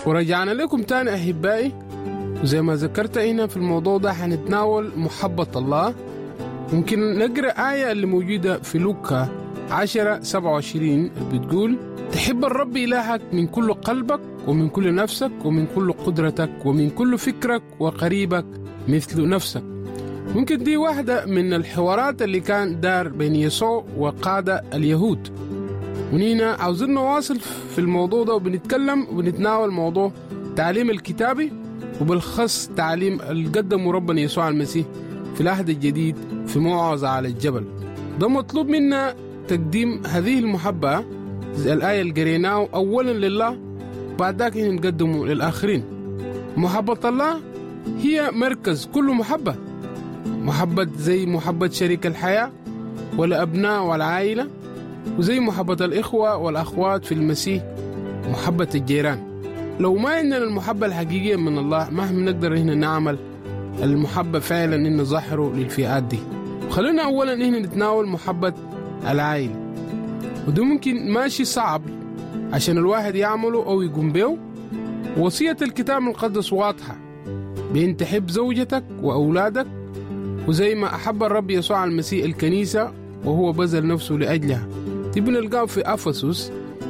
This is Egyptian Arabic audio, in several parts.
ورجعنا لكم تاني أحبائي وزي ما ذكرت هنا في الموضوع ده حنتناول محبة الله ممكن نقرأ آية اللي موجودة في لوكا 10 27 بتقول تحب الرب إلهك من كل قلبك ومن كل نفسك ومن كل قدرتك ومن كل فكرك وقريبك مثل نفسك ممكن دي واحدة من الحوارات اللي كان دار بين يسوع وقادة اليهود ونينا عاوزين نواصل في الموضوع ده وبنتكلم وبنتناول موضوع تعليم الكتابي وبالخص تعليم اللي قدمه ربنا يسوع المسيح في العهد الجديد في موعظة على الجبل ده مطلوب منا تقديم هذه المحبة زي الآية اللي قريناه أولا لله بعد ذاك نقدمه للآخرين محبة الله هي مركز كل محبة محبة زي محبة شريك الحياة والأبناء والعائلة وزي محبة الإخوة والأخوات في المسيح محبة الجيران لو ما عندنا المحبة الحقيقية من الله ما نقدر هنا نعمل المحبة فعلا إن نظهره للفئات دي خلينا أولا هنا نتناول محبة العائلة وده ممكن ماشي صعب عشان الواحد يعمله أو يقوم به وصية الكتاب المقدس واضحة بأن تحب زوجتك وأولادك وزي ما أحب الرب يسوع المسيح الكنيسة وهو بذل نفسه لأجلها دي بنلقاه في أفسس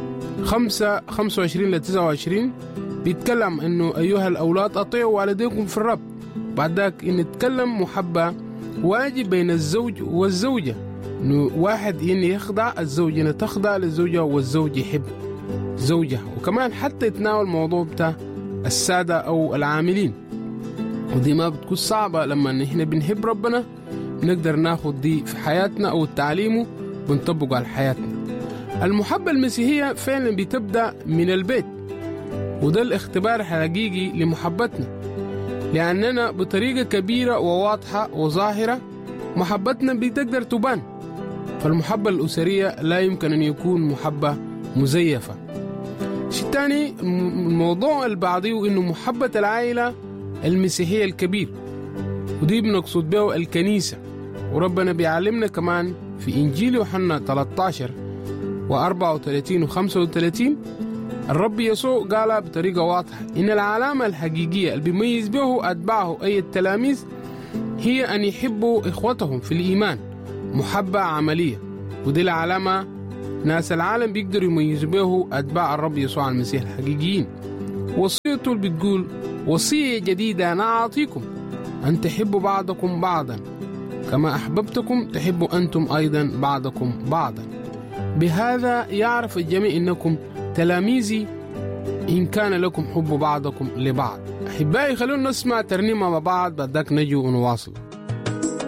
5 25 ل 29 بيتكلم انه ايها الاولاد اطيعوا والديكم في الرب بعد ذاك نتكلم محبه واجب بين الزوج والزوجه انه واحد ين يخضع الزوجه تخضع للزوجه والزوج يحب زوجها وكمان حتى يتناول موضوع بتاع الساده او العاملين ودي ما بتكون صعبه لما احنا بنحب ربنا نقدر ناخد دي في حياتنا او تعليمه ونطبقه على حياتنا المحبة المسيحية فعلا بتبدأ من البيت وده الاختبار الحقيقي لمحبتنا لأننا بطريقة كبيرة وواضحة وظاهرة محبتنا بتقدر تبان فالمحبة الأسرية لا يمكن أن يكون محبة مزيفة شيء تاني الموضوع البعضي إنه محبة العائلة المسيحية الكبير ودي بنقصد به الكنيسة وربنا بيعلمنا كمان في إنجيل يوحنا 13 و34 و35 الرب يسوع قال بطريقة واضحة إن العلامة الحقيقية اللي بيميز به أتباعه أي التلاميذ هي أن يحبوا إخوتهم في الإيمان محبة عملية ودي العلامة ناس العالم بيقدروا يميزوا به أتباع الرب يسوع المسيح الحقيقيين وصيته اللي بتقول وصية جديدة أنا أعطيكم أن تحبوا بعضكم بعضا كما أحببتكم تحبوا أنتم أيضا بعضكم بعضا بهذا يعرف الجميع انكم تلاميذي ان كان لكم حب بعضكم لبعض احبائي خلونا نسمع ترنيمه مع بعض بعد ذاك نجي ونواصل